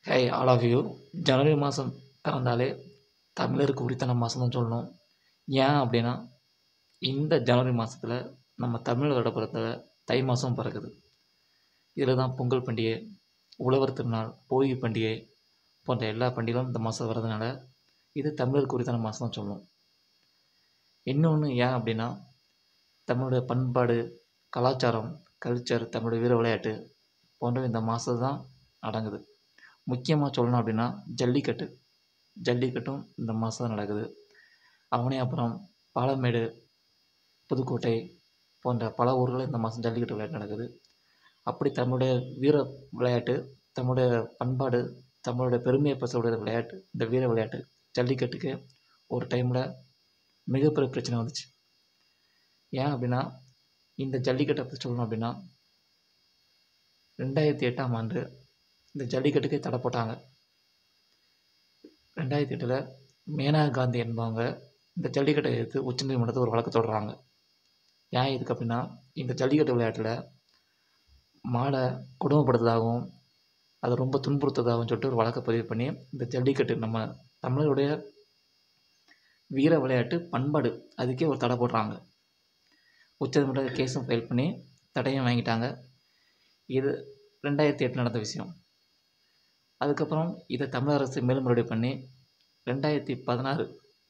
hey all of you ஜனவரி மாதம் பிறந்தாலே தமிழருக்கு உரித்தான மாதம் தான் சொல்லணும் ஏன் அப்படின்னா இந்த ஜனவரி மாதத்துல நம்ம தமிழ் வருடப்பிறப்பில் தை மாதம் பிறக்குது இதில் தான் பொங்கல் பண்டிகை உழவர் திருநாள் போகி பண்டிகை போன்ற எல்லா பண்டிகைகளும் இந்த மாதம் வர்றதுனால இது தமிழருக்கு உரித்தான மாதம் தான் சொல்லணும் இன்னொன்று ஏன் அப்படின்னா தமிழுடைய பண்பாடு கலாச்சாரம் கல்ச்சர் தமிழுடைய வீர விளையாட்டு போன்றவை இந்த மாதம் தான் அடங்குது முக்கியமாக சொல்லணும் அப்படின்னா ஜல்லிக்கட்டு ஜல்லிக்கட்டும் இந்த மாதம் தான் நடக்குது அவனியாபுரம் பாலமேடு புதுக்கோட்டை போன்ற பல ஊர்களில் இந்த மாதம் ஜல்லிக்கட்டு விளையாட்டு நடக்குது அப்படி தமிழுடைய வீர விளையாட்டு தமிழுடைய பண்பாடு தமிழுடைய பெருமையை பேசக்கூடிய விளையாட்டு இந்த வீர விளையாட்டு ஜல்லிக்கட்டுக்கு ஒரு டைமில் மிகப்பெரிய பிரச்சனை வந்துச்சு ஏன் அப்படின்னா இந்த ஜல்லிக்கட்டை பற்றி சொல்லணும் அப்படின்னா ரெண்டாயிரத்தி எட்டாம் ஆண்டு இந்த ஜல்லிக்கட்டுக்கே தடை போட்டாங்க ரெண்டாயிரத்தி எட்டில் மேனகா காந்தி என்பவங்க இந்த ஜல்லிக்கட்டை எதிர்த்து உச்சநீதிமன்றத்தில் ஒரு வழக்கு தொடர்றாங்க ஏன் இதுக்கு அப்படின்னா இந்த ஜல்லிக்கட்டு விளையாட்டில் மாடை கொடுமைப்படுத்துறதாகவும் அதை ரொம்ப துன்புறுத்துறதாகவும் சொல்லிட்டு ஒரு வழக்கை பதிவு பண்ணி இந்த ஜல்லிக்கட்டு நம்ம தமிழருடைய வீர விளையாட்டு பண்பாடு அதுக்கே ஒரு தடை போடுறாங்க உச்சநீதிமன்ற கேஸும் ஃபைல் பண்ணி தடையும் வாங்கிட்டாங்க இது ரெண்டாயிரத்தி எட்டு நடந்த விஷயம் அதுக்கப்புறம் இதை தமிழ் அரசு மேல்முறையீடு பண்ணி ரெண்டாயிரத்தி பதினாறு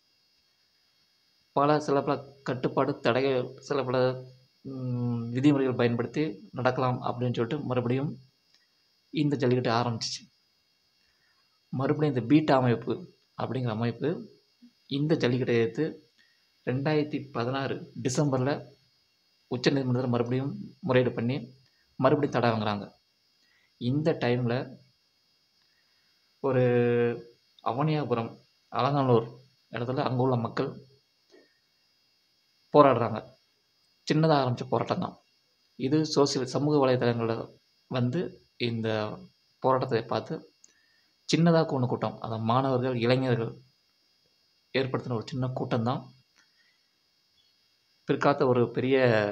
பல சில பல கட்டுப்பாடு தடைகள் சில பல ம், விதிமுறைகள் பயன்படுத்தி நடக்கலாம் அப்படின்னு சொல்லிட்டு மறுபடியும் இந்த ஜல்லிக்கட்டு ஆரம்பிச்சிச்சு மறுபடியும் இந்த பீட்டா அமைப்பு அப்படிங்கிற அமைப்பு இந்த ஜல்லிக்கட்டை எடுத்து ரெண்டாயிரத்தி பதினாறு டிசம்பரில் உச்சநீதிமன்றத்தில் மறுபடியும் முறையீடு பண்ணி மறுபடியும் தடை வாங்குறாங்க இந்த டைமில் ஒரு அவனியாபுரம் அலங்காநல்லூர் இடத்துல அங்கே உள்ள மக்கள் போராடுறாங்க சின்னதாக ஆரம்பித்த போராட்டம் தான் இது சோசியல் சமூக வலைதளங்களில் வந்து இந்த போராட்டத்தை பார்த்து சின்னதாக கூண்டு கூட்டம் அந்த மாணவர்கள் இளைஞர்கள் ஏற்படுத்தின ஒரு சின்ன கூட்டம் தான் பிற்காலத்த ஒரு பெரிய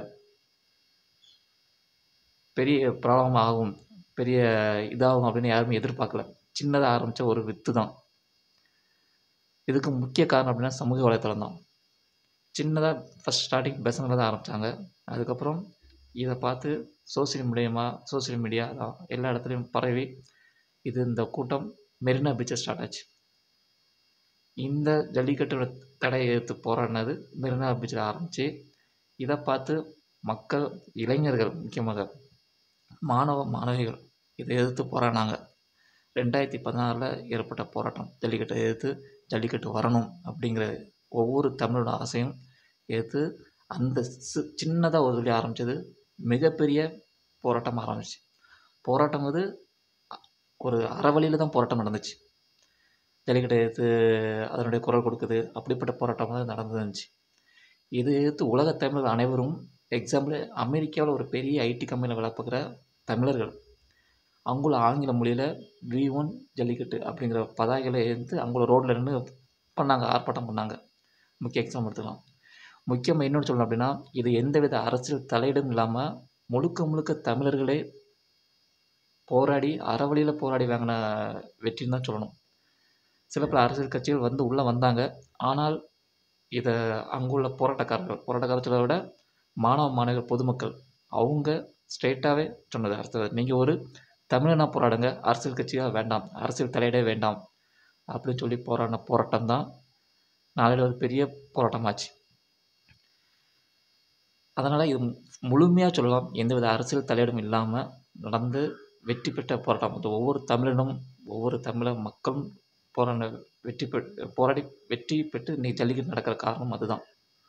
பெரிய ப்ராப்ளம் ஆகும் பெரிய இதாகும் அப்படின்னு யாருமே எதிர்பார்க்கல சின்னதாக ஆரம்பித்த ஒரு வித்து தான் இதுக்கு முக்கிய காரணம் அப்படின்னா சமூக வலைத்தளம் தான் சின்னதாக ஃபஸ்ட் ஸ்டார்டிங் பசங்களை தான் ஆரம்பித்தாங்க அதுக்கப்புறம் இதை பார்த்து சோசியல் மீடியமாக சோசியல் மீடியா தான் எல்லா இடத்துலையும் பரவி இது இந்த கூட்டம் மெரினா பீச்சை ஸ்டார்ட் ஆச்சு இந்த ஜல்லிக்கட்டோட தடையை எதிர்த்து போராடினது மெரினா பீச்சில் ஆரம்பித்து இதை பார்த்து மக்கள் இளைஞர்கள் முக்கியமாக மாணவ மாணவிகள் இதை எதிர்த்து போராடினாங்க ரெண்டாயிரத்தி பதினாறில் ஏற்பட்ட போராட்டம் ஜல்லிக்கட்டை எதிர்த்து ஜல்லிக்கட்டு வரணும் அப்படிங்கிற ஒவ்வொரு தமிழோட ஆசையும் எதிர்த்து அந்த சி சின்னதாக ஒரு சொல்லி ஆரம்பித்தது மிகப்பெரிய போராட்டம் ஆரம்பிச்சு போராட்டம் வந்து அ- ஒரு அறவழியில் தான் போராட்டம் நடந்துச்சு ஜல்லிக்கட்டை எதிர்த்து அதனுடைய குரல் கொடுக்குது அப்படிப்பட்ட போராட்டம் தான் நடந்துருந்துச்சு இது எதிர்த்து உலக தமிழர்கள் அனைவரும் எக்ஸாம்பிள் அமெரிக்காவில் ஒரு பெரிய ஐடி கம்பெனியில் வேலை பார்க்குற தமிழர்கள் அவங்கள ஆங்கில மொழியில் வி ஒன் ஜல்லிக்கட்டு அப்படிங்கிற பதாகைகளை எடுத்து அவங்கள ரோட்டில் நின்று பண்ணாங்க ஆர்ப்பாட்டம் பண்ணாங்க முக்கிய எக்ஸாம் எடுத்துக்கலாம் முக்கியமாக இன்னொன்று சொல்லணும் அப்படின்னா இது எந்தவித அரசியல் தலையீடும் இல்லாமல் முழுக்க முழுக்க தமிழர்களே போராடி அறவழியில் போராடி வாங்கின வெற்றின்னு தான் சொல்லணும் சில பல அரசியல் கட்சிகள் வந்து உள்ளே வந்தாங்க ஆனால் இதை அங்குள்ள போராட்டக்காரர்கள் போராட்டக்காரர் சிலரை விட மாணவ மாணவிகள் பொதுமக்கள் அவங்க ஸ்ட்ரெயிட்டாகவே சொன்னது அரசு நீங்கள் ஒரு தமிழனா போராடுங்க அரசியல் கட்சியாக வேண்டாம் அரசியல் தலையிடே வேண்டாம் அப்படின்னு சொல்லி போராடின போராட்டம் தான் நாளையில் ஒரு பெரிய போராட்டமாச்சு அதனால் இது முழுமையாக சொல்லலாம் எந்தவித அரசியல் தலையீடும் இல்லாமல் நடந்து வெற்றி பெற்ற போராட்டம் அது ஒவ்வொரு தமிழனும் ஒவ்வொரு தமிழ மக்களும் போராட வெற்றி பெ போராடி வெற்றி பெற்று இன்னைக்கு ஜல்லிக்கட்டு நடக்கிற காரணம் அதுதான்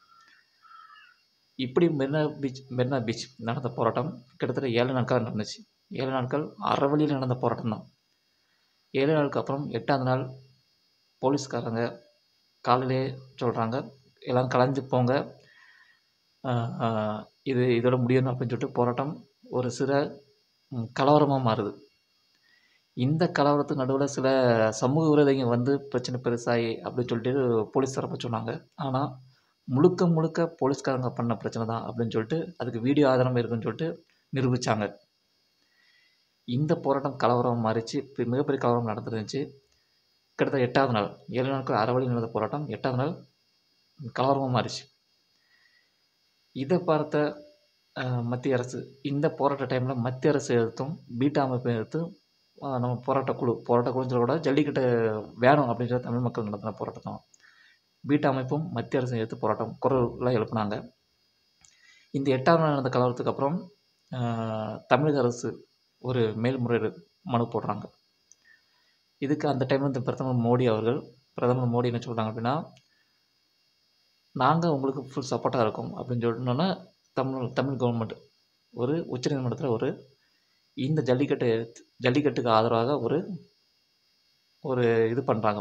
இப்படி மெரினா பீச் மெரினா பீச் நடந்த போராட்டம் கிட்டத்தட்ட ஏழு நாட்கள் நடந்துச்சு ஏழு நாட்கள் அறவழியில் நடந்த போராட்டம் தான் ஏழு நாளுக்கு அப்புறம் எட்டாவது நாள் போலீஸ்காரங்க காலையிலே சொல்கிறாங்க எல்லாம் கலைஞ்சு போங்க ஆஹ் ஆஹ் இது இதோட முடியணும் அப்படின்னு சொல்லிட்டு போராட்டம் ஒரு சில கலவரமாக மாறுது இந்த கலவரத்துக்கு நடுவில் சில சமூக விரோதிங்க வந்து பிரச்சனை பெருசாகி அப்படின்னு சொல்லிட்டு போலீஸ் தரப்ப சொன்னாங்க ஆனால் முழுக்க முழுக்க போலீஸ்காரங்க பண்ண பிரச்சனை தான் அப்படின்னு சொல்லிட்டு அதுக்கு வீடியோ ஆதாரம் இருக்குன்னு சொல்லிட்டு நிரூபித்தாங்க இந்த போராட்டம் கலவரம் மாறிச்சு இப்போ மிகப்பெரிய கலவரம் நடந்துருந்துச்சு கிட்டத்தட்ட எட்டாவது நாள் ஏழு நாட்கள் அறவழி நடந்த போராட்டம் எட்டாவது நாள் கலவரமாக மாறிச்சு இதை பார்த்த அஹ், மத்திய அரசு இந்த போராட்ட டைமில் மத்திய அரசு எதிர்த்தும் பீட்டா அமைப்பை எதிர்த்தும் அஹ், நம்ம போராட்ட குழு போராட்ட குழுன்னு சொல்லக்கூடாது ஜல்லிக்கட்டு வேணும் அப்படின்ற தமிழ் மக்கள் நடத்தின போராட்டம் தான் பீட்டா அமைப்பும் மத்திய அரசை எதிர்த்து போராட்டம் குரல்லாம் எழுப்புனாங்க இந்த எட்டாவது நாள் நடந்த கலவரத்துக்கு அப்புறம் அஹ், தமிழக அரசு ஒரு மேல்முறையீடு மனு போடுறாங்க இதுக்கு அந்த டைமில் இந்த பிரதமர் மோடி அவர்கள் பிரதமர் மோடி என்ன சொல்கிறாங்க அப்படின்னா நாங்கள் உங்களுக்கு ஃபுல் சப்போர்ட்டாக இருக்கோம் அப்படின்னு சொன்னோன்னா தமிழ் தமிழ் கவர்மெண்ட் ஒரு உச்சநீதிமன்றத்தில் ஒரு இந்த ஜல்லிக்கட்டு ஜல்லிக்கட்டுக்கு ஆதரவாக ஒரு ஒரு இது பண்ணுறாங்க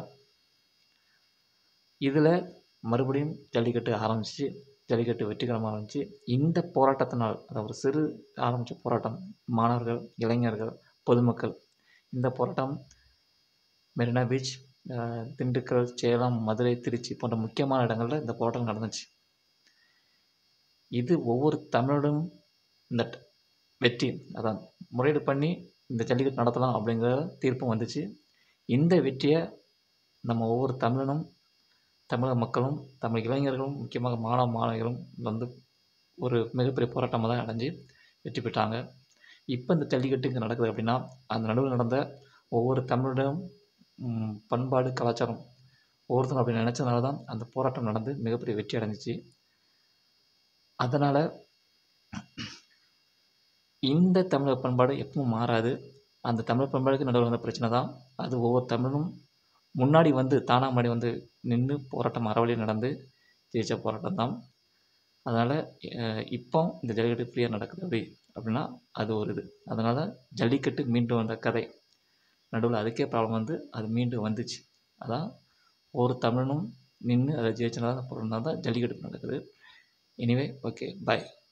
இதில் மறுபடியும் ஜல்லிக்கட்டு ஆரம்பிச்சு ஜல்லிக்கட்டு வெற்றிகரமாக ஆரம்பிச்சு இந்த போராட்டத்தினால் அதாவது சிறு ஆரம்பித்த போராட்டம் மாணவர்கள் இளைஞர்கள் பொதுமக்கள் இந்த போராட்டம் மெரினா பீச் அஹ், திண்டுக்கல் சேலம் மதுரை திருச்சி போன்ற முக்கியமான இடங்களில் இந்த போராட்டம் நடந்துச்சு இது ஒவ்வொரு தமிழனும் இந்த ட- வெற்றி அதான் முறையீடு பண்ணி இந்த ஜல்லிக்கட்டு நடத்தலாம் அப்படிங்கிற தீர்ப்பும் வந்துச்சு இந்த வெற்றியை நம்ம ஒவ்வொரு தமிழனும் தமிழக மக்களும் தமிழ் இளைஞர்களும் முக்கியமாக மாணவ மாணவிகளும் வந்து ஒரு மிகப்பெரிய போராட்டமாக தான் அடைஞ்சு வெற்றி பெற்றாங்க இப்போ இந்த ஜல்லிக்கட்டு இங்கே நடக்குது அப்படின்னா அந்த நடுவில் நடந்த ஒவ்வொரு தமிழரும் ம், பண்பாடு கலாச்சாரம் ஒவ்வொருத்தரும் அப்படி நினச்சதுனால தான் அந்த போராட்டம் நடந்து மிகப்பெரிய வெற்றி அடைஞ்சிச்சு அதனால் இந்த தமிழர் பண்பாடு எப்பவும் மாறாது அந்த தமிழ் பண்பாடுக்கு நடுவில் வந்த பிரச்சனை தான் அது ஒவ்வொரு தமிழனும் முன்னாடி வந்து தானாக முன்னாடி வந்து நின்று போராட்டம் அறவழி நடந்து ஜெயிச்ச போராட்டம் தான் அதனால் இப்போ இந்த ஜல்லிக்கட்டு ஃப்ரீயாக நடக்குது அப்படி அப்படின்னா அது ஒரு இது அதனால் ஜல்லிக்கட்டு மீண்டும் வந்த கதை நடுவில் அதுக்கே ப்ராப்ளம் வந்து அது மீண்டும் வந்துச்சு அதான் ஒரு தமிழனும் நின்று அதை ஜெயிச்சனால தான் ஜல்லிக்கட்டு நடக்குது எனிவே ஓகே பாய்